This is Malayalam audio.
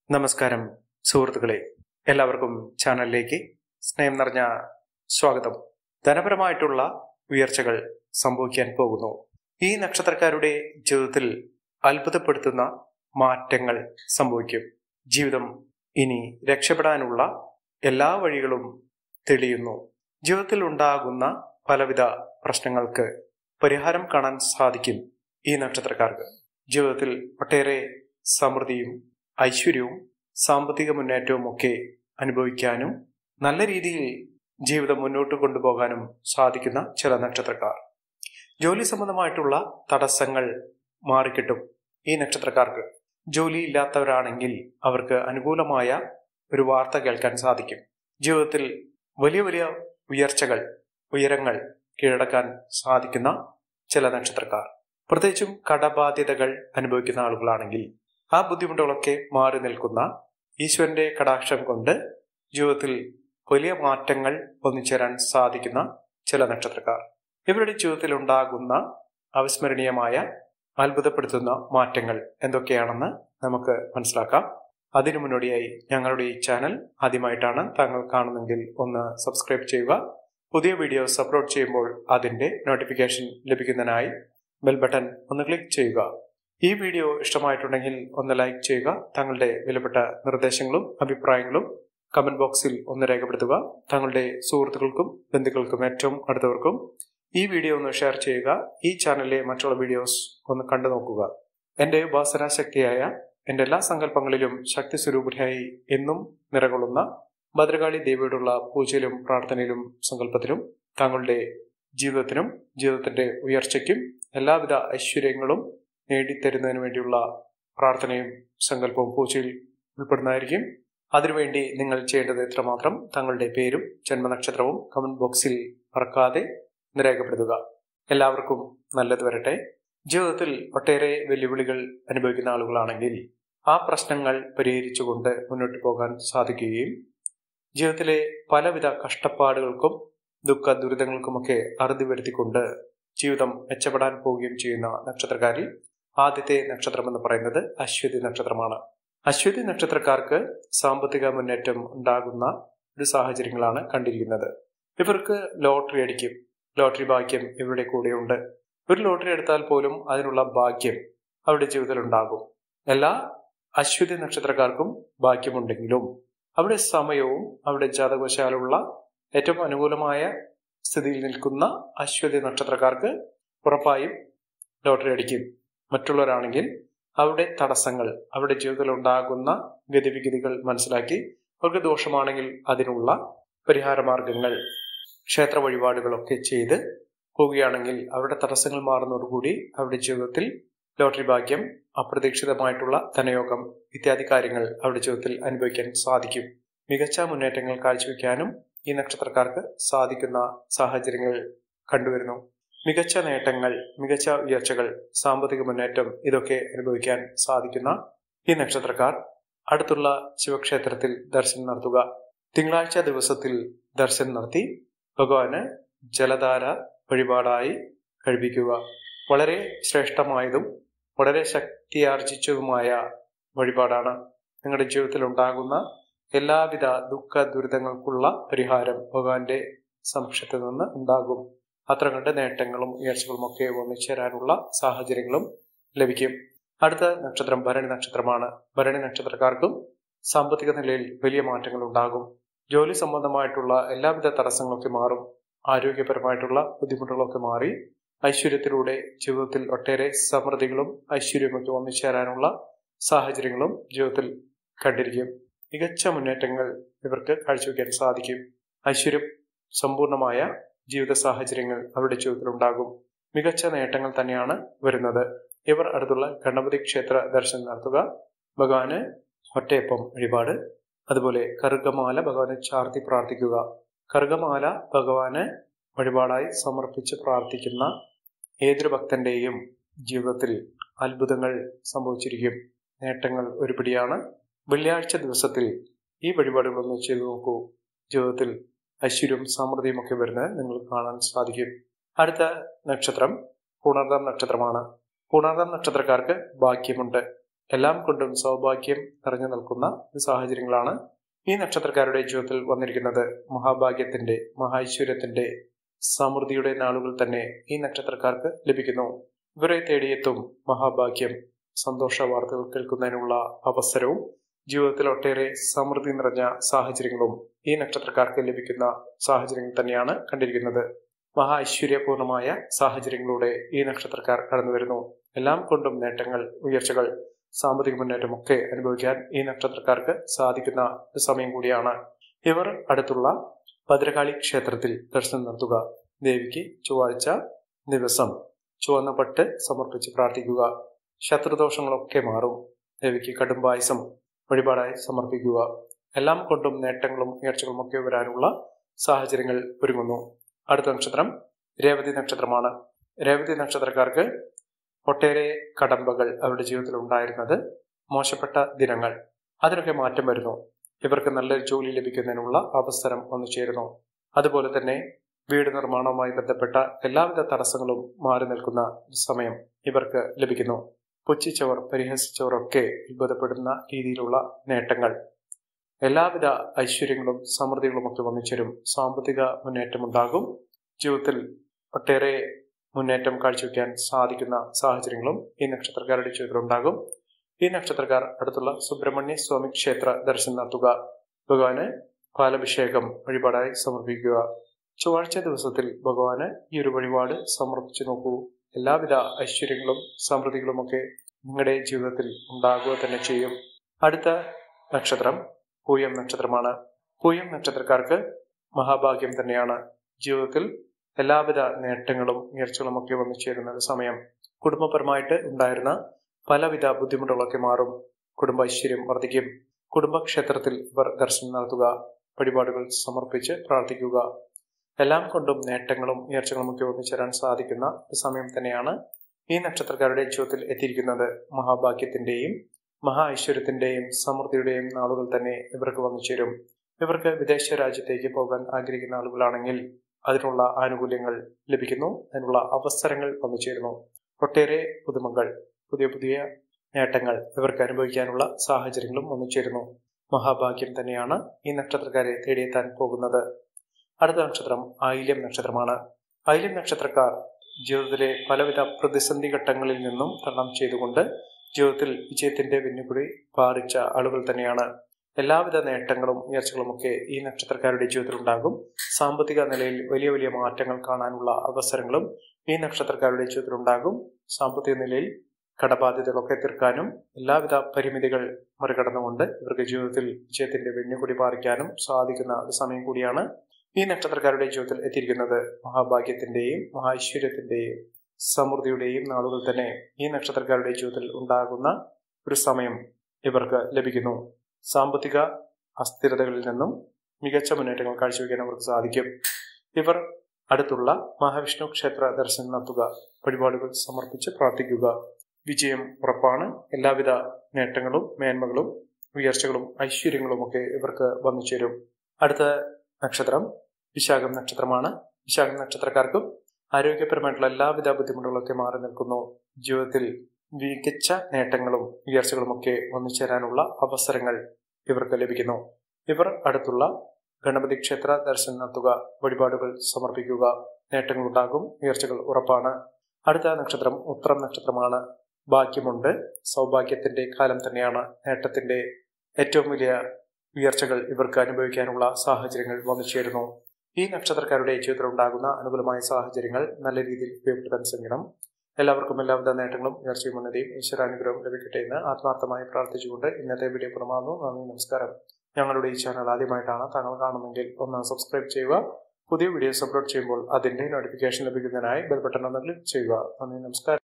നമസ്കാരം സുഹൃത്തുക്കളെ എല്ലാവർക്കും ചാനലിലേക്ക് സ്നേഹം നിറഞ്ഞ സ്വാഗതം ധനപരമായിട്ടുള്ള ഉയർച്ചകൾ സംഭവിക്കാൻ പോകുന്നു ഈ നക്ഷത്രക്കാരുടെ ജീവിതത്തിൽ അത്ഭുതപ്പെടുത്തുന്ന മാറ്റങ്ങൾ സംഭവിക്കും ജീവിതം ഇനി രക്ഷപ്പെടാനുള്ള എല്ലാ വഴികളും തെളിയുന്നു ജീവിതത്തിൽ ഉണ്ടാകുന്ന പലവിധ പ്രശ്നങ്ങൾക്ക് പരിഹാരം കാണാൻ സാധിക്കും ഈ നക്ഷത്രക്കാർക്ക് ജീവിതത്തിൽ ഒട്ടേറെ സമൃദ്ധിയും ഐശ്വര്യവും സാമ്പത്തിക മുന്നേറ്റവും ഒക്കെ അനുഭവിക്കാനും നല്ല രീതിയിൽ ജീവിതം മുന്നോട്ട് കൊണ്ടുപോകാനും സാധിക്കുന്ന ചില നക്ഷത്രക്കാർ ജോലി സംബന്ധമായിട്ടുള്ള തടസ്സങ്ങൾ മാറിക്കിട്ടും ഈ നക്ഷത്രക്കാർക്ക് ജോലി ഇല്ലാത്തവരാണെങ്കിൽ അവർക്ക് അനുകൂലമായ ഒരു വാർത്ത കേൾക്കാൻ സാധിക്കും ജീവിതത്തിൽ വലിയ വലിയ ഉയർച്ചകൾ ഉയരങ്ങൾ കീഴടക്കാൻ സാധിക്കുന്ന ചില നക്ഷത്രക്കാർ പ്രത്യേകിച്ചും കടബാധ്യതകൾ അനുഭവിക്കുന്ന ആളുകളാണെങ്കിൽ ആ ബുദ്ധിമുട്ടുകളൊക്കെ മാറി നിൽക്കുന്ന ഈശ്വരന്റെ കടാക്ഷം കൊണ്ട് ജീവിതത്തിൽ വലിയ മാറ്റങ്ങൾ ഒന്നിച്ചേരാൻ സാധിക്കുന്ന ചില നക്ഷത്രക്കാർ ഇവരുടെ ജീവിതത്തിൽ ഉണ്ടാകുന്ന അവിസ്മരണീയമായ അത്ഭുതപ്പെടുത്തുന്ന മാറ്റങ്ങൾ എന്തൊക്കെയാണെന്ന് നമുക്ക് മനസ്സിലാക്കാം അതിനു മുന്നോടിയായി ഞങ്ങളുടെ ഈ ചാനൽ ആദ്യമായിട്ടാണ് താങ്കൾ കാണുന്നെങ്കിൽ ഒന്ന് സബ്സ്ക്രൈബ് ചെയ്യുക പുതിയ വീഡിയോസ് അപ്ലോഡ് ചെയ്യുമ്പോൾ അതിന്റെ നോട്ടിഫിക്കേഷൻ ലഭിക്കുന്നതിനായി ബെൽ ബട്ടൺ ഒന്ന് ക്ലിക്ക് ചെയ്യുക ഈ വീഡിയോ ഇഷ്ടമായിട്ടുണ്ടെങ്കിൽ ഒന്ന് ലൈക്ക് ചെയ്യുക താങ്കളുടെ വിലപ്പെട്ട നിർദ്ദേശങ്ങളും അഭിപ്രായങ്ങളും കമന്റ് ബോക്സിൽ ഒന്ന് രേഖപ്പെടുത്തുക താങ്കളുടെ സുഹൃത്തുക്കൾക്കും ബന്ധുക്കൾക്കും ഏറ്റവും അടുത്തവർക്കും ഈ വീഡിയോ ഒന്ന് ഷെയർ ചെയ്യുക ഈ ചാനലിലെ മറ്റുള്ള വീഡിയോസ് ഒന്ന് കണ്ടു നോക്കുക എന്റെ ഉപാസനാശക്തിയായ എന്റെ എല്ലാ സങ്കല്പങ്ങളിലും ശക്തി സ്വരൂപിയായി എന്നും നിറകൊള്ളുന്ന ഭദ്രകാളി ദേവിയോടുള്ള പൂജയിലും പ്രാർത്ഥനയിലും സങ്കല്പത്തിലും താങ്കളുടെ ജീവിതത്തിനും ജീവിതത്തിന്റെ ഉയർച്ചയ്ക്കും എല്ലാവിധ ഐശ്വര്യങ്ങളും നേടിത്തരുന്നതിന് വേണ്ടിയുള്ള പ്രാർത്ഥനയും സങ്കല്പവും പൂജയിൽ ഉൾപ്പെടുന്നതായിരിക്കും അതിനുവേണ്ടി നിങ്ങൾ ചെയ്യേണ്ടത് എത്രമാത്രം തങ്ങളുടെ പേരും ജന്മനക്ഷത്രവും കമന്റ് ബോക്സിൽ മറക്കാതെ രേഖപ്പെടുത്തുക എല്ലാവർക്കും നല്ലത് വരട്ടെ ജീവിതത്തിൽ ഒട്ടേറെ വെല്ലുവിളികൾ അനുഭവിക്കുന്ന ആളുകളാണെങ്കിൽ ആ പ്രശ്നങ്ങൾ പരിഹരിച്ചുകൊണ്ട് മുന്നോട്ട് പോകാൻ സാധിക്കുകയും ജീവിതത്തിലെ പലവിധ കഷ്ടപ്പാടുകൾക്കും ദുഃഖ ദുരിതങ്ങൾക്കുമൊക്കെ അറുതി വരുത്തിക്കൊണ്ട് ജീവിതം മെച്ചപ്പെടാൻ പോവുകയും ചെയ്യുന്ന നക്ഷത്രക്കാരിൽ ആദ്യത്തെ നക്ഷത്രം എന്ന് പറയുന്നത് അശ്വതി നക്ഷത്രമാണ് അശ്വതി നക്ഷത്രക്കാർക്ക് സാമ്പത്തിക മുന്നേറ്റം ഉണ്ടാകുന്ന ഒരു സാഹചര്യങ്ങളാണ് കണ്ടിരിക്കുന്നത് ഇവർക്ക് ലോട്ടറി അടിക്കും ലോട്ടറി ഭാഗ്യം ഇവരുടെ കൂടെയുണ്ട് ഒരു ലോട്ടറി എടുത്താൽ പോലും അതിനുള്ള ഭാഗ്യം അവരുടെ ജീവിതത്തിൽ ഉണ്ടാകും എല്ലാ അശ്വതി നക്ഷത്രക്കാർക്കും ഭാഗ്യമുണ്ടെങ്കിലും അവിടെ സമയവും അവിടെ ജാതകവശാലുള്ള ഏറ്റവും അനുകൂലമായ സ്ഥിതിയിൽ നിൽക്കുന്ന അശ്വതി നക്ഷത്രക്കാർക്ക് ഉറപ്പായും ലോട്ടറി അടിക്കും മറ്റുള്ളവരാണെങ്കിൽ അവരുടെ തടസ്സങ്ങൾ അവരുടെ ജീവിതത്തിൽ ഉണ്ടാകുന്ന ഗതിവിഗതികൾ മനസ്സിലാക്കി അവർക്ക് ദോഷമാണെങ്കിൽ അതിനുള്ള പരിഹാര മാർഗങ്ങൾ ക്ഷേത്ര വഴിപാടുകളൊക്കെ ചെയ്ത് പോവുകയാണെങ്കിൽ അവരുടെ തടസ്സങ്ങൾ മാറുന്നതോടുകൂടി അവരുടെ ജീവിതത്തിൽ ലോട്ടറി ഭാഗ്യം അപ്രതീക്ഷിതമായിട്ടുള്ള ധനയോഗം ഇത്യാദി കാര്യങ്ങൾ അവരുടെ ജീവിതത്തിൽ അനുഭവിക്കാൻ സാധിക്കും മികച്ച മുന്നേറ്റങ്ങൾ കാഴ്ചവെക്കാനും ഈ നക്ഷത്രക്കാർക്ക് സാധിക്കുന്ന സാഹചര്യങ്ങൾ കണ്ടുവരുന്നു മികച്ച നേട്ടങ്ങൾ മികച്ച ഉയർച്ചകൾ സാമ്പത്തിക മുന്നേറ്റം ഇതൊക്കെ അനുഭവിക്കാൻ സാധിക്കുന്ന ഈ നക്ഷത്രക്കാർ അടുത്തുള്ള ശിവക്ഷേത്രത്തിൽ ദർശനം നടത്തുക തിങ്കളാഴ്ച ദിവസത്തിൽ ദർശനം നടത്തി ഭഗവാന് ജലധാര വഴിപാടായി കഴിപ്പിക്കുക വളരെ ശ്രേഷ്ഠമായതും വളരെ ശക്തിയാർജിച്ചതുമായ വഴിപാടാണ് നിങ്ങളുടെ ജീവിതത്തിൽ ഉണ്ടാകുന്ന എല്ലാവിധ ദുഃഖ ദുരിതങ്ങൾക്കുള്ള പരിഹാരം ഭഗവാന്റെ സമക്ഷത്തിൽ നിന്ന് ഉണ്ടാകും അത്ര കണ്ട് നേട്ടങ്ങളും ഉയർച്ചകളും ഒക്കെ ഒന്നിച്ചേരാനുള്ള സാഹചര്യങ്ങളും ലഭിക്കും അടുത്ത നക്ഷത്രം ഭരണി നക്ഷത്രമാണ് ഭരണി നക്ഷത്രക്കാർക്കും സാമ്പത്തിക നിലയിൽ വലിയ മാറ്റങ്ങൾ ഉണ്ടാകും ജോലി സംബന്ധമായിട്ടുള്ള എല്ലാവിധ തടസ്സങ്ങളൊക്കെ മാറും ആരോഗ്യപരമായിട്ടുള്ള ബുദ്ധിമുട്ടുകളൊക്കെ മാറി ഐശ്വര്യത്തിലൂടെ ജീവിതത്തിൽ ഒട്ടേറെ സമൃദ്ധികളും ഐശ്വര്യമൊക്കെ ഒന്നിച്ചേരാനുള്ള സാഹചര്യങ്ങളും ജീവിതത്തിൽ കണ്ടിരിക്കും മികച്ച മുന്നേറ്റങ്ങൾ ഇവർക്ക് കാഴ്ചവെക്കാൻ സാധിക്കും ഐശ്വര്യം സമ്പൂർണമായ ജീവിത സാഹചര്യങ്ങൾ അവരുടെ ജീവിതത്തിൽ ഉണ്ടാകും മികച്ച നേട്ടങ്ങൾ തന്നെയാണ് വരുന്നത് ഇവർ അടുത്തുള്ള ഗണപതി ക്ഷേത്ര ദർശനം നടത്തുക ഭഗവാന് ഒറ്റയപ്പം വഴിപാട് അതുപോലെ കറുകമാല ഭഗവാനെ ചാർത്തി പ്രാർത്ഥിക്കുക കറുകമാല ഭഗവാന് വഴിപാടായി സമർപ്പിച്ച് പ്രാർത്ഥിക്കുന്ന ഏതൊരു ഭക്തന്റെയും ജീവിതത്തിൽ അത്ഭുതങ്ങൾ സംഭവിച്ചിരിക്കും നേട്ടങ്ങൾ ഒരുപിടിയാണ് വെള്ളിയാഴ്ച ദിവസത്തിൽ ഈ വഴിപാടുകളൊന്ന് ചെയ്തു നോക്കൂ ജീവിതത്തിൽ ഐശ്വര്യവും സമൃദ്ധിയും ഒക്കെ വരുന്നത് നിങ്ങൾക്ക് കാണാൻ സാധിക്കും അടുത്ത നക്ഷത്രം പുണർദം നക്ഷത്രമാണ് പുണർദം നക്ഷത്രക്കാർക്ക് ഭാഗ്യമുണ്ട് എല്ലാം കൊണ്ടും സൗഭാഗ്യം നിറഞ്ഞു നിൽക്കുന്ന സാഹചര്യങ്ങളാണ് ഈ നക്ഷത്രക്കാരുടെ ജീവിതത്തിൽ വന്നിരിക്കുന്നത് മഹാഭാഗ്യത്തിന്റെ മഹാഐശ്വര്യത്തിന്റെ സമൃദ്ധിയുടെ നാളുകൾ തന്നെ ഈ നക്ഷത്രക്കാർക്ക് ലഭിക്കുന്നു ഇവരെ തേടിയെത്തും മഹാഭാഗ്യം സന്തോഷ വാർത്തകൾ കേൾക്കുന്നതിനുള്ള അവസരവും ജീവിതത്തിൽ ഒട്ടേറെ സമൃദ്ധി നിറഞ്ഞ സാഹചര്യങ്ങളും ഈ നക്ഷത്രക്കാർക്ക് ലഭിക്കുന്ന സാഹചര്യങ്ങൾ തന്നെയാണ് കണ്ടിരിക്കുന്നത് മഹാ ഐശ്വര്യപൂർണമായ സാഹചര്യങ്ങളിലൂടെ ഈ നക്ഷത്രക്കാർ കടന്നു വരുന്നു എല്ലാം കൊണ്ടും നേട്ടങ്ങൾ ഉയർച്ചകൾ സാമ്പത്തിക മുന്നേറ്റമൊക്കെ അനുഭവിക്കാൻ ഈ നക്ഷത്രക്കാർക്ക് സാധിക്കുന്ന ഒരു സമയം കൂടിയാണ് ഇവർ അടുത്തുള്ള ഭദ്രകാളി ക്ഷേത്രത്തിൽ ദർശനം നടത്തുക ദേവിക്ക് ചൊവ്വാഴ്ച ദിവസം ചുവന്ന പട്ട് സമർപ്പിച്ച് പ്രാർത്ഥിക്കുക ശത്രുദോഷങ്ങളൊക്കെ മാറും ദേവിക്ക് കടും പായസം വഴിപാടായി സമർപ്പിക്കുക എല്ലാം കൊണ്ടും നേട്ടങ്ങളും ഉയർച്ചകളും ഒക്കെ വരാനുള്ള സാഹചര്യങ്ങൾ ഒരുങ്ങുന്നു അടുത്ത നക്ഷത്രം രേവതി നക്ഷത്രമാണ് രേവതി നക്ഷത്രക്കാർക്ക് ഒട്ടേറെ കടമ്പകൾ അവരുടെ ജീവിതത്തിൽ ഉണ്ടായിരുന്നത് മോശപ്പെട്ട ദിനങ്ങൾ അതിനൊക്കെ മാറ്റം വരുന്നു ഇവർക്ക് നല്ലൊരു ജോലി ലഭിക്കുന്നതിനുള്ള അവസരം വന്നു ചേരുന്നു അതുപോലെ തന്നെ വീട് നിർമ്മാണവുമായി ബന്ധപ്പെട്ട എല്ലാവിധ തടസ്സങ്ങളും മാറി നിൽക്കുന്ന സമയം ഇവർക്ക് ലഭിക്കുന്നു പുച്ഛിച്ചവർ പരിഹസിച്ചവർ ഒക്കെ അത്ഭുതപ്പെടുന്ന രീതിയിലുള്ള നേട്ടങ്ങൾ എല്ലാവിധ ഐശ്വര്യങ്ങളും സമൃദ്ധികളും ഒക്കെ വന്നിച്ചേരും സാമ്പത്തിക മുന്നേറ്റമുണ്ടാകും ജീവിതത്തിൽ ഒട്ടേറെ മുന്നേറ്റം കാഴ്ചവെക്കാൻ സാധിക്കുന്ന സാഹചര്യങ്ങളും ഈ നക്ഷത്രക്കാരുടെ ജീവിതത്തിൽ ഉണ്ടാകും ഈ നക്ഷത്രക്കാർ അടുത്തുള്ള സുബ്രഹ്മണ്യ സ്വാമി ക്ഷേത്ര ദർശനം നടത്തുക ഭഗവാന് പാലഭിഷേകം വഴിപാടായി സമർപ്പിക്കുക ചൊവ്വാഴ്ച ദിവസത്തിൽ ഭഗവാന് ഈ ഒരു വഴിപാട് സമർപ്പിച്ചു നോക്കൂ എല്ലാവിധ ഐശ്വര്യങ്ങളും സമൃദ്ധികളും ഒക്കെ നിങ്ങളുടെ ജീവിതത്തിൽ ഉണ്ടാകുക തന്നെ ചെയ്യും അടുത്ത നക്ഷത്രം പൂയം നക്ഷത്രമാണ് പൂയം നക്ഷത്രക്കാർക്ക് മഹാഭാഗ്യം തന്നെയാണ് ജീവിതത്തിൽ എല്ലാവിധ നേട്ടങ്ങളും ഉയർച്ചകളും ഒക്കെ വന്നു ചേരുന്ന ഒരു സമയം കുടുംബപരമായിട്ട് ഉണ്ടായിരുന്ന പലവിധ ബുദ്ധിമുട്ടുകളൊക്കെ മാറും കുടുംബ ഐശ്വര്യം വർദ്ധിക്കും കുടുംബക്ഷേത്രത്തിൽ ഇവർ ദർശനം നടത്തുക വഴിപാടുകൾ സമർപ്പിച്ച് പ്രാർത്ഥിക്കുക എല്ലാം കൊണ്ടും നേട്ടങ്ങളും ഉയർച്ചകളും ഒക്കെ ഒന്നിച്ചേരാൻ സാധിക്കുന്ന ഒരു സമയം തന്നെയാണ് ഈ നക്ഷത്രക്കാരുടെ ജീവിതത്തിൽ എത്തിയിരിക്കുന്നത് മഹാഭാഗ്യത്തിന്റെയും മഹാ ഐശ്വര്യത്തിന്റെയും സമൃദ്ധിയുടെയും നാളുകൾ തന്നെ ഇവർക്ക് വന്നു ചേരും ഇവർക്ക് വിദേശ രാജ്യത്തേക്ക് പോകാൻ ആഗ്രഹിക്കുന്ന ആളുകളാണെങ്കിൽ അതിനുള്ള ആനുകൂല്യങ്ങൾ ലഭിക്കുന്നു അതിനുള്ള അവസരങ്ങൾ വന്നു ചേരുന്നു ഒട്ടേറെ പുതുമകൾ പുതിയ പുതിയ നേട്ടങ്ങൾ ഇവർക്ക് അനുഭവിക്കാനുള്ള സാഹചര്യങ്ങളും വന്നു ചേരുന്നു മഹാഭാഗ്യം തന്നെയാണ് ഈ നക്ഷത്രക്കാരെ തേടിയെത്താൻ പോകുന്നത് അടുത്ത നക്ഷത്രം ആയില്യം നക്ഷത്രമാണ് ആയില്യം നക്ഷത്രക്കാർ ജീവിതത്തിലെ പലവിധ പ്രതിസന്ധി ഘട്ടങ്ങളിൽ നിന്നും തരണം ചെയ്തുകൊണ്ട് ജീവിതത്തിൽ വിജയത്തിന്റെ വെന്നുകുടി പാറിച്ച ആളുകൾ തന്നെയാണ് എല്ലാവിധ നേട്ടങ്ങളും ഉയർച്ചകളും ഒക്കെ ഈ നക്ഷത്രക്കാരുടെ ജീവിതത്തിൽ ഉണ്ടാകും സാമ്പത്തിക നിലയിൽ വലിയ വലിയ മാറ്റങ്ങൾ കാണാനുള്ള അവസരങ്ങളും ഈ നക്ഷത്രക്കാരുടെ ജീവിതത്തിൽ ഉണ്ടാകും സാമ്പത്തിക നിലയിൽ കടബാധ്യതകളൊക്കെ തീർക്കാനും എല്ലാവിധ പരിമിതികൾ മറികടന്നുകൊണ്ട് ഇവർക്ക് ജീവിതത്തിൽ വിജയത്തിന്റെ വെന്നുകുടി പാറിക്കാനും സാധിക്കുന്ന ഒരു സമയം കൂടിയാണ് ഈ നക്ഷത്രക്കാരുടെ ജീവിതത്തിൽ എത്തിയിരിക്കുന്നത് മഹാഭാഗ്യത്തിന്റെയും മഹാഐശ്വര്യത്തിന്റെയും സമൃദ്ധിയുടെയും നാളുകൾ തന്നെ ഈ നക്ഷത്രക്കാരുടെ ജീവിതത്തിൽ ഉണ്ടാകുന്ന ഒരു സമയം ഇവർക്ക് ലഭിക്കുന്നു സാമ്പത്തിക അസ്ഥിരതകളിൽ നിന്നും മികച്ച മുന്നേറ്റങ്ങൾ കാഴ്ചവെക്കാൻ അവർക്ക് സാധിക്കും ഇവർ അടുത്തുള്ള മഹാവിഷ്ണു ക്ഷേത്ര ദർശനം നടത്തുക വഴിപാടുകൾ സമർപ്പിച്ച് പ്രാർത്ഥിക്കുക വിജയം ഉറപ്പാണ് എല്ലാവിധ നേട്ടങ്ങളും മേന്മകളും ഉയർച്ചകളും ഐശ്വര്യങ്ങളും ഒക്കെ ഇവർക്ക് വന്നു ചേരും അടുത്ത നക്ഷത്രം വിശാഖം നക്ഷത്രമാണ് വിശാഖം നക്ഷത്രക്കാർക്കും ആരോഗ്യപരമായിട്ടുള്ള എല്ലാവിധ ബുദ്ധിമുട്ടുകളൊക്കെ മാറി നിൽക്കുന്നു ജീവിതത്തിൽ മികച്ച നേട്ടങ്ങളും ഉയർച്ചകളും ഒക്കെ വന്നു ചേരാനുള്ള അവസരങ്ങൾ ഇവർക്ക് ലഭിക്കുന്നു ഇവർ അടുത്തുള്ള ഗണപതി ക്ഷേത്ര ദർശനം നടത്തുക വഴിപാടുകൾ സമർപ്പിക്കുക നേട്ടങ്ങൾ ഉണ്ടാകും ഉയർച്ചകൾ ഉറപ്പാണ് അടുത്ത നക്ഷത്രം ഉത്തരം നക്ഷത്രമാണ് ഭാഗ്യമുണ്ട് സൗഭാഗ്യത്തിന്റെ കാലം തന്നെയാണ് നേട്ടത്തിന്റെ ഏറ്റവും വലിയ ഉയർച്ചകൾ ഇവർക്ക് അനുഭവിക്കാനുള്ള സാഹചര്യങ്ങൾ വന്നു ചേരുന്നു ഈ നക്ഷത്രക്കാരുടെ ജീവിതത്തിൽ ഉണ്ടാകുന്ന അനുകൂലമായ സാഹചര്യങ്ങൾ നല്ല രീതിയിൽ ഉപയോഗപ്പെടുത്താൻ ശ്രമിക്കണം എല്ലാവർക്കും എല്ലാവിധ നേട്ടങ്ങളും ഉയർച്ചയും ഉന്നതിയും ഈശ്വരാനുഗ്രഹവും ലഭിക്കട്ടെ എന്ന് ആത്മാർത്ഥമായി പ്രാർത്ഥിച്ചുകൊണ്ട് ഇന്നത്തെ വീഡിയോ പുറമാകുന്നു നന്ദി നമസ്കാരം ഞങ്ങളുടെ ഈ ചാനൽ ആദ്യമായിട്ടാണ് താങ്കൾ കാണുമെങ്കിൽ ഒന്ന് സബ്സ്ക്രൈബ് ചെയ്യുക പുതിയ വീഡിയോസ് അപ്ലോഡ് ചെയ്യുമ്പോൾ അതിന്റെ നോട്ടിഫിക്കേഷൻ ലഭിക്കുന്നതിനായി ബെൽ ബട്ടൺ ഒന്ന് ക്ലിക്ക് ചെയ്യുക നന്ദി നമസ്കാരം